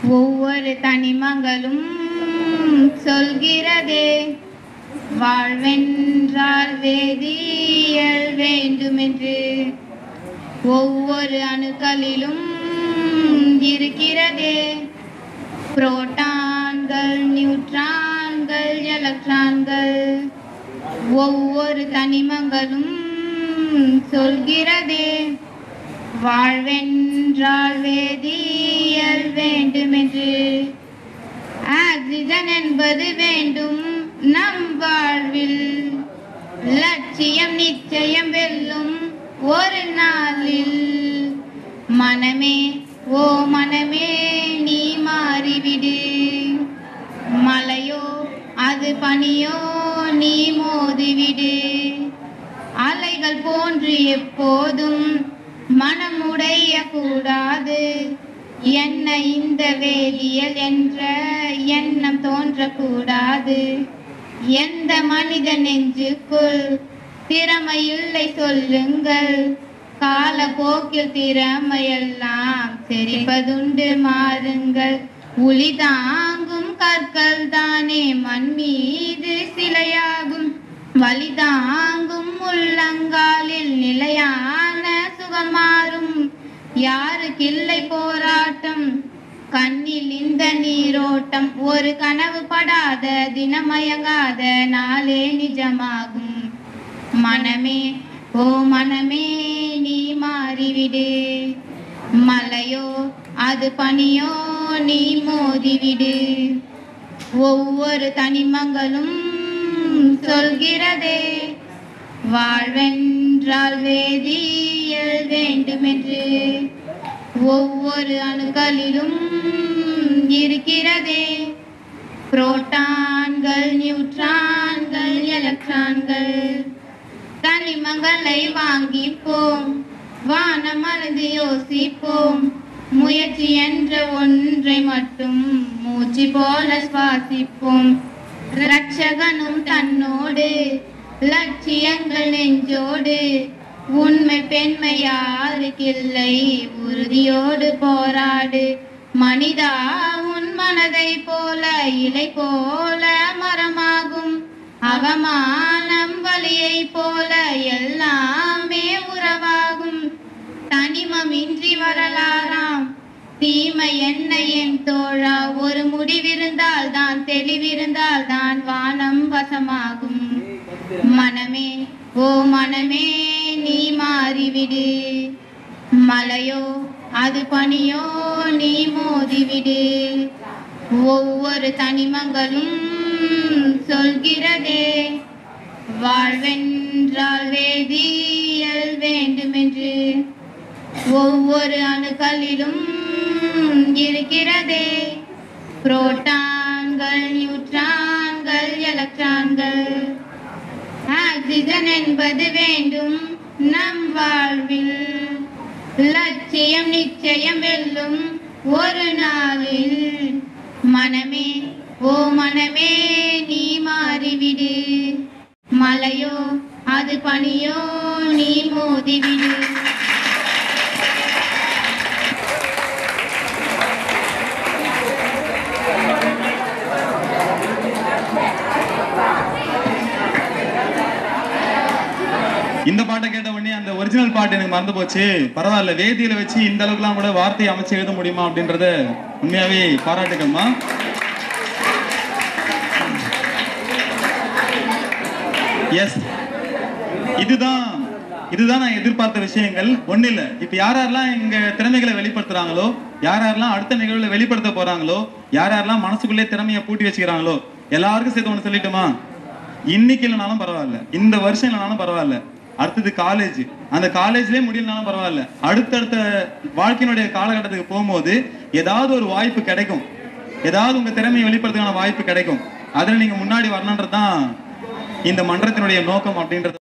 ஒவ்வொரு தனிமங்களும் சொல்கிறதே வாழ்வென்றால் வேதியியல் வேண்டுமென்று ஒவ்வொரு அணுக்களிலும் இருக்கிறதே புரோட்டான்கள் நியூட்ரான்கள் எலக்ட்ரான்கள் ஒவ்வொரு தனிமங்களும் சொல்கிறதே வாழ்வென்றால் வேதியியல் வேண்டுமென்று ஆக்சிஜன் என்பது வேண்டும் நம் வாழ்வில் லட்சியம் நிச்சயம் வெல்லும் ஒரு நாளில் மனமே ஓ மனமே நீ மாறிவிடு மலையோ அது பனியோ நீ மோதிவிடு அலைகள் போன்று எப்போதும் மனமுடைய கூடாது என்ன இந்த வேதியியல் என்ற எண்ணம் தோன்றக்கூடாது எந்த மனித நெஞ்சுக்குள் திறமையில்லை சொல்லுங்கள் காலப்போக்கில் திறமையெல்லாம் செறிப்பதுண்டு மாறுங்கள் உளி தாங்கும் கற்கள் தானே மண் மீது சிலையாகும் வலி தாங்கும் உள்ளங்காலில் நிலையான சுகமாறும் யாருக்கில்லை போராட்டம் கண்ணில் இந்த நீரோட்டம் ஒரு கனவு படாத தினமயங்காத நாளே நிஜமாகும் மனமே ஓ மனமே நீ மாறிவிடு மலையோ அது பனியோ நீ மோதிவிடு ஒவ்வொரு தனிமங்களும் சொல்கிறதே வாழ்வென்றால் வேதியியல் வேண்டுமென்று ஒவ்வொரு அணுக்களிலும் இருக்கிறதே புரோட்டான்கள் நியூட்ரான்கள் எலக்ட்ரான்கள் தனிமங்களை வாங்கிப்போம் வானம் மறந்து யோசிப்போம் முயற்சி என்ற ஒன்றை மட்டும் மூச்சு போல சுவாசிப்போம் ரட்சகனும் தன்னோடு லட்சியங்கள் நெஞ்சோடு உண்மை பெண்மை யாருக்கில்லை உறுதியோடு போராடு மனிதா உன் மனதை போல இலை போல மரமாகும் அவமானம் வலியை போல எல்லாமே உறவாகும் தனிமமின்றி வரலாறாம் தீமை என்ன என் தோழா ஒரு முடிவிருந்தால் தான் தெளிவிருந்தால் தான் வானம் வசமாகும் மனமே ஓ மனமே நீ மாறிவிடு மலையோ அது பனியோ நீ மோதிவிடு ஒவ்வொரு தனிமங்களும் சொல்கிறதே வாழ்வென்றால் வேதியியல் வேண்டுமென்று ஒவ்வொரு அணுக்களிலும் இருக்கிறதே புரோட்டான்கள் நியூட்ரான்கள் எலக்ட்ரான்கள் ஆக்சிஜன் என்பது வேண்டும் நம் வாழ்வில் லட்சியம் நிச்சயம் வெல்லும் ஒரு நாளில் மனமே ஓ மனமே நீ மாறிவிடு மலையோ அது பனியோ நீ மோதிவிடு இந்த பாட்டை கேட்ட உடனே அந்த ஒரிஜினல் பாட்டு எனக்கு மறந்து போச்சு பரவாயில்ல வேதியில வச்சு இந்த அளவுக்குலாம் கூட வார்த்தையை அமைச்சு எழுத முடியுமா அப்படின்றத உண்மையாவே பாராட்டுக்கம்மா எஸ் இதுதான் இதுதான் நான் எதிர்பார்த்த விஷயங்கள் ஒண்ணு இல்ல இப்ப யார் யாரெல்லாம் எங்க திறமைகளை வெளிப்படுத்துறாங்களோ யார் யாரெல்லாம் அடுத்த நிகழ்வுல வெளிப்படுத்த போறாங்களோ யார் யாரெல்லாம் மனசுக்குள்ளே திறமையை பூட்டி வச்சுக்கிறாங்களோ எல்லாருக்கும் சேர்த்து ஒண்ணு சொல்லட்டுமா இன்னைக்கு இல்லைனாலும் பரவாயில்ல இந்த வருஷம் இல்லைனாலும் பரவாயில்ல அடுத்தது காலேஜ் அந்த காலேஜ்லயே முடியலனாலும் பரவாயில்ல அடுத்தடுத்த வாழ்க்கையினுடைய காலகட்டத்துக்கு போகும்போது ஏதாவது ஒரு வாய்ப்பு கிடைக்கும் ஏதாவது உங்க திறமையை வெளிப்படுத்துக்கான வாய்ப்பு கிடைக்கும் அதுல நீங்க முன்னாடி வரணுன்றது தான் இந்த மன்றத்தினுடைய நோக்கம் அப்படின்றது